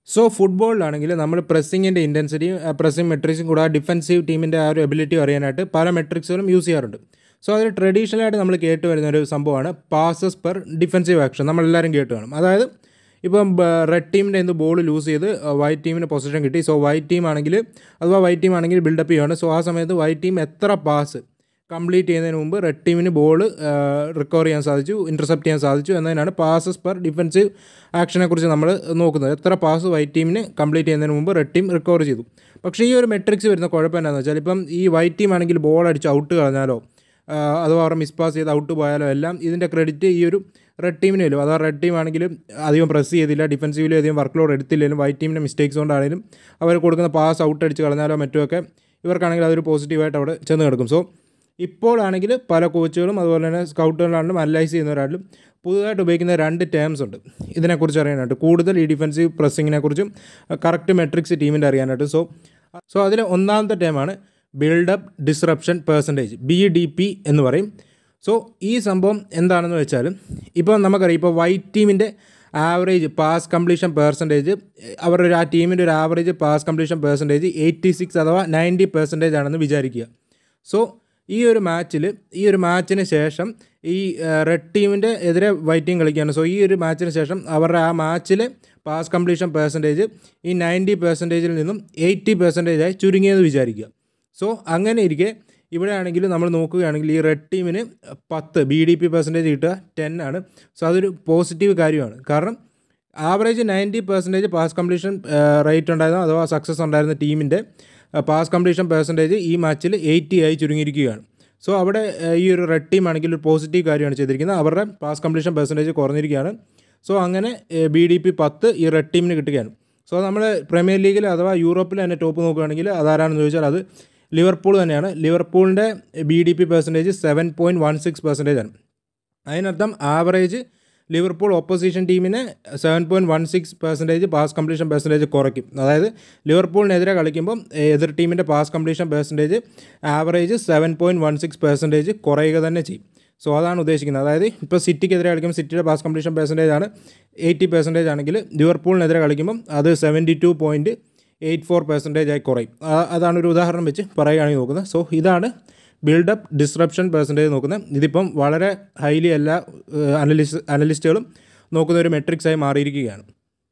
so ഫുട്ബോളിലാണെങ്കിൽ നമ്മൾ പ്രസ്സിങ്ങിൻ്റെ ഇൻറ്റൻസിറ്റിയും pressing മെട്രിക്സും കൂടാതെ defensive ടീമിൻ്റെ ആ ഒരു എബിലിറ്റി അറിയാനായിട്ട് പല മെട്രിക്സുകളും യൂസ് ചെയ്യാറുണ്ട് സോ അതിൽ ട്രഡീഷണലായിട്ട് നമ്മൾ കേട്ട് വരുന്ന ഒരു സംഭവമാണ് പാസസ് പെർ ഡിഫൻസീവ് ആക്ഷൻ നമ്മളെല്ലാവരും കേട്ട് കാണും അതായത് ഇപ്പം റെഡ് ടീമിൻ്റെ എന്ത് ബോൾ ലൂസ് ചെയ്ത് വൈറ്റ് ടീമിന് പൊസിഷൻ കിട്ടി സോ വൈറ്റ് ടീം ആണെങ്കിൽ അഥവാ വൈറ്റ് ടീം ആണെങ്കിൽ ബിൽഡപ്പ് ചെയ്യുകയാണ് സോ ആ സമയത്ത് വൈറ്റ് ടീം എത്ര പാസ് കംപ്ലീറ്റ് ചെയ്യുന്നതിന് മുമ്പ് റെഡ് ടീമിന് ബോൾ റിക്കവർ ചെയ്യാൻ സാധിച്ചു ഇൻ്റർസെപ്റ്റ് ചെയ്യാൻ സാധിച്ചു എന്നതിനാണ് പാസസ് പെർ ഡിഫൻസീവ് ആക്ഷനെ കുറിച്ച് നമ്മൾ നോക്കുന്നത് എത്ര പാസ് വൈറ്റ് ടീമിന് കംപ്ലീറ്റ് ചെയ്യുന്നതിന് മുമ്പ് റെഡ് ടീം റിക്കവർ ചെയ്തു പക്ഷേ ഈ ഒരു മെട്രിക്സ് വരുന്ന കുഴപ്പം എന്താണെന്ന് വെച്ചാൽ ഇപ്പം ഈ വൈറ്റ് ടീം ആണെങ്കിൽ ബോൾ അടിച്ച് ഔട്ട് കളഞ്ഞാലോ അഥവാ അവർ മിസ് പാസ് ചെയ്ത് ഔട്ട് പോയാലോ എല്ലാം ഇതിൻ്റെ ക്രെഡിറ്റ് ഈ ഒരു റെഡ് ടീമിന് വരും അഥവാ റെഡ് ടീം ആണെങ്കിലും അധികം പ്രസ് ചെയ്തില്ല ഡിഫൻസീവിലും അധികം വർക്ക് ലോഡ് എടുത്തില്ലെങ്കിലും വൈറ്റ് ടീമിൻ്റെ മിസ്റ്റേക്സ് കൊണ്ടാണെങ്കിലും അവർ കൊടുക്കുന്ന പാസ് ഔട്ട് അടിച്ച് കളഞ്ഞാലോ മറ്റുമൊക്കെ ഇവർക്കാണെങ്കിൽ അതൊരു പോസിറ്റീവായിട്ട് അവിടെ ചെന്ന് കിടക്കും സോ ഇപ്പോഴാണെങ്കിൽ പല കോച്ചുകളും അതുപോലെ തന്നെ സ്കൗട്ടുകളാണെങ്കിലും അനലൈസ് ചെയ്യുന്നവരാണെങ്കിലും പുതുതായിട്ട് ഉപയോഗിക്കുന്ന രണ്ട് ടേംസ് ഉണ്ട് ഇതിനെക്കുറിച്ച് അറിയാനായിട്ട് കൂടുതൽ ഈ ഡിഫൻസീവ് പ്രസ്സിങ്ങിനെക്കുറിച്ചും കറക്റ്റ് മെട്രിക്സ് ടീമിൻ്റെ അറിയാനായിട്ട് സോ സോ അതിൽ ഒന്നാമത്തെ ടേമാണ് buildup disruption percentage B D P എന്ന് പറയും സോ ഈ സംഭവം എന്താണെന്ന് വെച്ചാൽ ഇപ്പോൾ നമുക്കറിയാം ഇപ്പോൾ വൈറ്റ് ടീമിൻ്റെ ആവറേജ് പാസ് കംപ്ലീഷൻ പെർസെൻറ്റേജ് അവരുടെ ഒരു ആ ടീമിൻ്റെ ഒരു average pass completion percentage eighty six അഥവാ നയൻറ്റി പെർസെൻറ്റേജ് ആണെന്ന് വിചാരിക്കുക സോ ഈ ഒരു മാച്ചിൽ ഈ ഒരു മാച്ചിന് ശേഷം ഈ റെഡ് ടീമിൻ്റെ എതിരെ വൈറ്റ് ടീം കളിക്കുകയാണ് സോ ഈ ഒരു മാച്ചിന് ശേഷം അവരുടെ ആ മാച്ചിലെ പാസ് കംപ്ലീഷൻ പെർസെൻറ്റേജ് ഈ നയൻറ്റി പെർസെൻറ്റേജിൽ നിന്നും എയ്റ്റി പെർസെൻറ്റേജായി ചുരുങ്ങിയത് വിചാരിക്കുക സോ അങ്ങനെ ഇരിക്കെ ഇവിടെ ആണെങ്കിൽ നമ്മൾ നോക്കുകയാണെങ്കിൽ ഈ റെഡ് ടീമിന് പത്ത് ബി ഡി പി പെർസെൻറ്റേജ് കിട്ടുക ടെൻ ആണ് സോ അതൊരു പോസിറ്റീവ് കാര്യമാണ് കാരണം average ninety percentage pass completion rate ഉണ്ടായിരുന്ന അഥവാ സക്സസ് ഉണ്ടായിരുന്ന ടീമിൻ്റെ പാസ് കംപ്ലീഷൻ പെർസെൻറ്റേജ് ഈ മാച്ചിൽ എയ്റ്റി ആയി ചുരുങ്ങിയിരിക്കുകയാണ് സോ അവിടെ ഈ ഒരു റെഡ് ടീം ആണെങ്കിൽ ഒരു പോസിറ്റീവ് കാര്യമാണ് ചെയ്തിരിക്കുന്നത് അവരുടെ പാസ് കംപ്ലീഷൻ പെർസെൻറ്റേജ് കുറഞ്ഞിരിക്കുകയാണ് സോ അങ്ങനെ ബി ഡി പി പത്ത് ഈ റെഡ് ടീമിന് കിട്ടുകയാണ് സോ നമ്മൾ പ്രീമിയർ ലീഗിൽ അഥവാ യൂറോപ്പിൽ തന്നെ ടോപ്പ് നോക്കുകയാണെങ്കിൽ അതാരാണെന്ന് ചോദിച്ചാൽ അത് ലിവർപൂൾ തന്നെയാണ് ലിവർപൂളിൻ്റെ B D P percentage seven point one six percentage ആണ് അതിനർത്ഥം ആവറേജ് ലിവർപൂൾ ഓപ്പോസിഷൻ ടീമിനെ seven point one six percentage pass completion percentage കുറയ്ക്കും അതായത് ലിവർപൂളിനെതിരെ കളിക്കുമ്പം എതിർ ടീമിൻ്റെ pass completion percentage average seven point one six percentage കുറയുക തന്നെ ചെയ്യും സോ അതാണ് ഉദ്ദേശിക്കുന്നത് അതായത് ഇപ്പോൾ സിറ്റിക്കെതിരെ കളിക്കുമ്പോൾ സിറ്റിയുടെ പാസ് കംപ്ലീഷൻ പെർസെൻറ്റേജ് ആണ് എയ്റ്റി പെർസെൻറ്റേജ് ആണെങ്കിൽ ലിവർപൂളിനെതിരെ കളിക്കുമ്പം അത് seventy two point eight four percentage ആയി കുറയും അതാണ് ഒരു ഉദാഹരണം വെച്ച് പറയുകയാണെങ്കിൽ നോക്കുന്നത് സോ ഇതാണ് ബിൽഡപ്പ് ഡിസ്റപ്ഷൻ പെർസെൻറ്റേജ് നോക്കുന്നത് ഇതിപ്പം വളരെ ഹൈലി എല്ലാ അനലിസ്റ്റ് അനലിസ്റ്റുകളും നോക്കുന്ന ഒരു മെട്രിക്സ് ആയി മാറിയിരിക്കുകയാണ്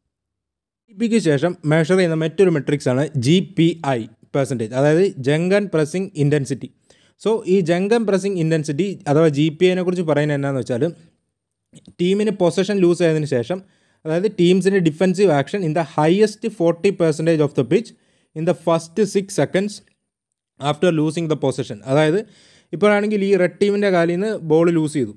ജി പിക്ക് ശേഷം മെഷർ ചെയ്യുന്ന മറ്റൊരു മെട്രിക്സ് ആണ് ജി പി ഐ പെർസെൻറ്റേജ് അതായത് ജങ്കൻ പ്രസ്സിംഗ് ഇൻറ്റൻസിറ്റി സോ ഈ ജങ്കൻ പ്രസ്സിംഗ് ഇൻറ്റൻസിറ്റി അഥവാ ജി പി ഐനെ കുറിച്ച് പറയുന്നത് എന്താണെന്ന് വെച്ചാൽ ടീമിന് പൊസഷൻ ലൂസ് ചെയ്തതിന് ശേഷം അതായത് ടീംസിൻ്റെ defensive action in the highest forty percentage of the pitch in the first six seconds after losing the possession അതായത് ഇപ്പോഴാണെങ്കിൽ ഈ റെഡ് ടീമിൻ്റെ കാലിൽ നിന്ന് ബോൾ ലൂസ് ചെയ്തു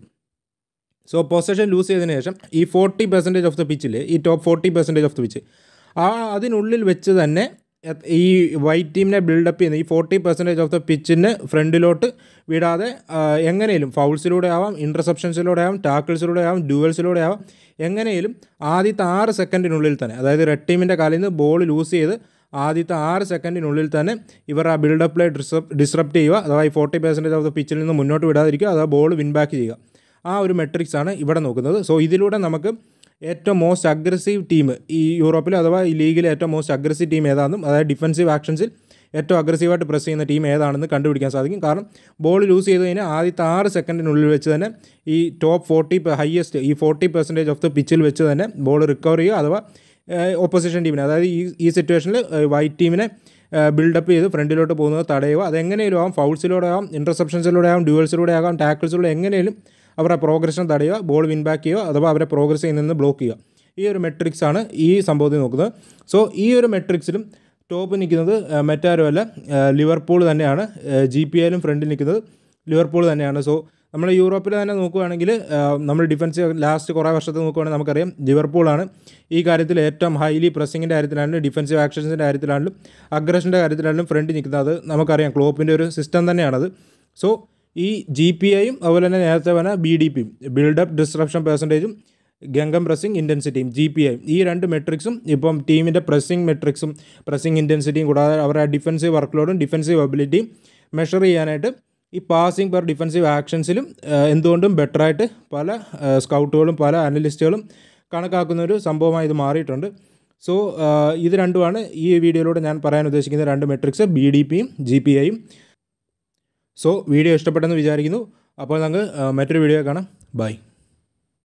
സോ പൊസഷൻ ലൂസ് ചെയ്തതിന് ശേഷം ഈ ഫോർട്ടി പെർസെൻറ്റേജ് ഓഫ് ദ പിച്ചിൽ ഈ top forty percentage of the pitch ആ അതിനുള്ളിൽ വെച്ച് തന്നെ ഈ വൈറ്റ് ടീമിനെ ബിൽഡപ്പ് ചെയ്യുന്ന ഈ ഫോർട്ടി പെർസെൻറ്റേജ് ഓഫ് ദ പിച്ചിന് ഫ്രണ്ടിലോട്ട് വിടാതെ എങ്ങനെയും ഫൗൾസിലൂടെ ആവാം ഇൻ്റർസെപ്ഷൻസിലൂടെ ആവാം ടാക്കിൾസിലൂടെ ആവാം ഡ്യുവൽസിലൂടെ ആവാം എങ്ങനെയും ആദ്യത്തെ ആറ് സെക്കൻഡിനുള്ളിൽ തന്നെ അതായത് റെഡ് ടീമിൻ്റെ കാലിൽ നിന്ന് ബോൾ ലൂസ് ചെയ്ത് ആദ്യത്തെ ആറ് സെക്കൻഡിനുള്ളിൽ തന്നെ ഇവർ ആ ബിൽഡപ്പ് പ്ലേ ഡിസ്റപ്പ് ഡിസ്റപ്റ്റ് ചെയ്യുക അഥവാ ഈ ഫോർട്ടി പെർസെൻറ്റേജ് ഓഫ് ദ പിച്ചിൽ നിന്ന് മുന്നോട്ട് വിടാതിരിക്കുക അഥവാ ബോൾ വിൻ ബാക്ക് ചെയ്യുക ആ ഒരു മെട്രിക്സ് ആണ് ഇവിടെ നോക്കുന്നത് സോ ഇതിലൂടെ നമുക്ക് ഏറ്റവും മോസ്റ്റ് അഗ്രസീവ് ടീം ഈ യൂറോപ്പിൽ അഥവാ ഈ ലീഗിലെ ഏറ്റവും മോസ്റ്റ് അഗ്രസീവ് ടീം ഏതാണെന്നും അതായത് ഡിഫൻസീവ് ആക്ഷൻസിൽ ഏറ്റവും അഗ്രസീവായിട്ട് പ്രസ് ചെയ്യുന്ന ടീം ഏതാണെന്ന് കണ്ടുപിടിക്കാൻ സാധിക്കും കാരണം ബോൾ ലൂസ് ചെയ്ത് കഴിഞ്ഞാൽ ആദ്യത്തെ ആറ് സെക്കൻഡിനുള്ളിൽ വെച്ച് തന്നെ ഈ ടോപ്പ് ഫോർട്ടി ഹയസ്റ്റ് ഈ ഫോർട്ടി പെർസെൻറ്റേജ് ഓഫ് ദ പിച്ചിൽ വെച്ച് തന്നെ ബോൾ റിക്കവർ ചെയ്യുക അഥവാ ഓപ്പോസിഷൻ ടീമിനെ അതായത് ഈ ഈ സിറ്റുവേഷനിൽ വൈറ്റ് ടീമിനെ ബിൽഡപ്പ് ചെയ്ത് ഫ്രണ്ടിലോട്ട് പോകുന്നത് തടയുക അതെങ്ങനെയും ആവാം ഫൗൾസിലൂടെ ആവാം ഇൻ്റർസെപ്ഷൻസിലൂടെ ആവാം ഡ്യുവൽസിലൂടെ ആകാം ടാക്കിൾസിലൂടെ എങ്ങനെയും അവരുടെ പ്രോഗ്രഷൻ തടയുക ബോൾ വിൻ ബാക്ക് ചെയ്യുക അഥവാ അവരെ പ്രോഗ്രസ് ചെയ്യുന്നതിന് ബ്ലോക്ക് ചെയ്യുക ഈ ഒരു മെട്രിക്സ് ആണ് ഈ സംഭവത്തിൽ നോക്കുന്നത് സോ ഈ ഒരു മെട്രിക്സിലും ടോപ്പ് നിൽക്കുന്നത് മറ്റാരുമല്ല ലിവർപൂൾ തന്നെയാണ് ജി പി ഐയിലും ഫ്രണ്ടിൽ നിൽക്കുന്നത് ലിവർപൂൾ തന്നെയാണ് സോ നമ്മൾ യൂറോപ്പിൽ തന്നെ നോക്കുകയാണെങ്കിൽ നമ്മൾ ഡിഫൻസ് ലാസ്റ്റ് കുറേ വർഷത്തിൽ നോക്കുകയാണെങ്കിൽ നമുക്കറിയാം ലിവർപൂളാണ് ഈ കാര്യത്തിൽ ഏറ്റവും ഹൈലി പ്രസ്സിങ്ങിൻ്റെ കാര്യത്തിലാണെങ്കിലും ഡിഫൻസീവ് ആക്ഷൻസിൻ്റെ കാര്യത്തിലാണെങ്കിലും അഗ്രഷൻ്റെ കാര്യത്തിലാണെങ്കിലും ഫ്രണ്ട് നിൽക്കുന്നത് അത് നമുക്കറിയാം ക്ലോപ്പിൻ്റെ ഒരു സിസ്റ്റം തന്നെയാണത് സോ ഈ ജി പി ഐയും അതുപോലെ തന്നെ നേരത്തെ പറഞ്ഞ ബി ഡി പിയും ബിൽഡപ്പ് ഡിസ്ട്രപ്ഷൻ പെർസെൻറ്റേജും ഗംഗം പ്രസ്സിംഗ് ഇൻറ്റൻസിറ്റിയും ജി പി ഐ ഈ രണ്ട് മെട്രിക്സും ഇപ്പം ടീമിൻ്റെ പ്രസ്സിംഗ് മെട്രിക്സും പ്രസ്സിംഗ് ഇൻറ്റൻസിറ്റിയും കൂടാതെ അവരുടെ ഡിഫൻസീവ് വർക്ക് ലോഡും ഡിഫൻസീവ് എബിലിറ്റിയും മെഷർ ചെയ്യാനായിട്ട് ഈ പാസിംഗ് പെർ ഡിഫൻസീവ് ആക്ഷൻസിലും എന്തുകൊണ്ടും ബെറ്ററായിട്ട് പല സ്കൗട്ടുകളും പല അനലിസ്റ്റുകളും കണക്കാക്കുന്ന ഒരു സംഭവമായി ഇത് മാറിയിട്ടുണ്ട് സോ ഇത് രണ്ടുമാണ് ഈ വീഡിയോയിലൂടെ ഞാൻ പറയാൻ ഉദ്ദേശിക്കുന്ന രണ്ട് മെട്രിക്സ് ബി ഡി പിയും ജി പി ഐയും സോ വീഡിയോ ഇഷ്ടപ്പെട്ടെന്ന് വിചാരിക്കുന്നു അപ്പോൾ നമുക്ക് മറ്റൊരു വീഡിയോ കാണാം ബൈ